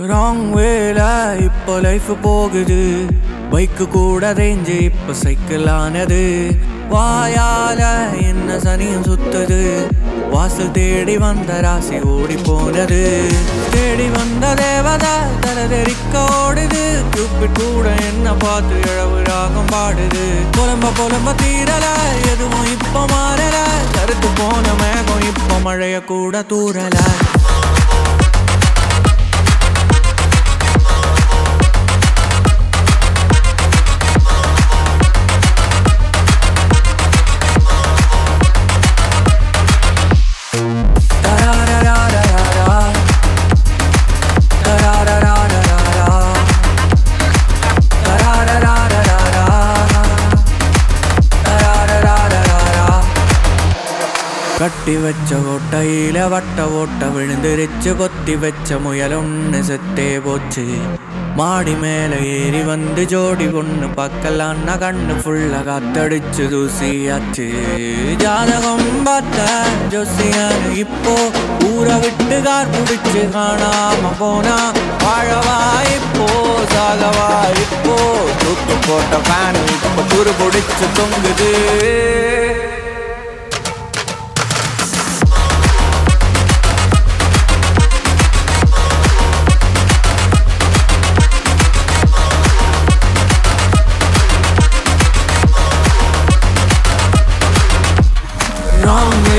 wrong வேல இப்போ life போகுது பைக்கு கூட ரேஞ்சு இப்போ சைக்கிள் ஆனது வாயால என்ன சனியும் சுத்துது வாசல் தேடி வந்த ராசி ஓடி போனது தேடி வந்த தேவதை தலதெறிக்க ஓடுது கூப்பிட்டு கூட என்ன பார்த்து இழவு ராகம் பாடுது புலம்ப புலம்ப தீரல எதுவும் இப்போ மாறல கருத்து போன மேகம் இப்போ மழைய கூட தூரல கட்டி வச்ச ஓட்டையில வட்ட ஓட்ட விழுந்துருச்சு பொத்தி வச்ச முயல் ஒன்று செத்தே போச்சு மாடி மேல ஏறி வந்து ஜோடி ஒண்ணு பார்க்கலான்னா கண்ணு ஃபுல்லா காத்தடிச்சு தூசியாச்சு ஜாதகம் பார்த்த ஜோசியான இப்போ ஊரை விட்டு கார் பிடிச்சு காணாம போனா வாழவா இப்போ சாகவா இப்போ தூக்கு போட்ட ஃபேனு இப்போ துரு பிடிச்சு தொங்குது ராங்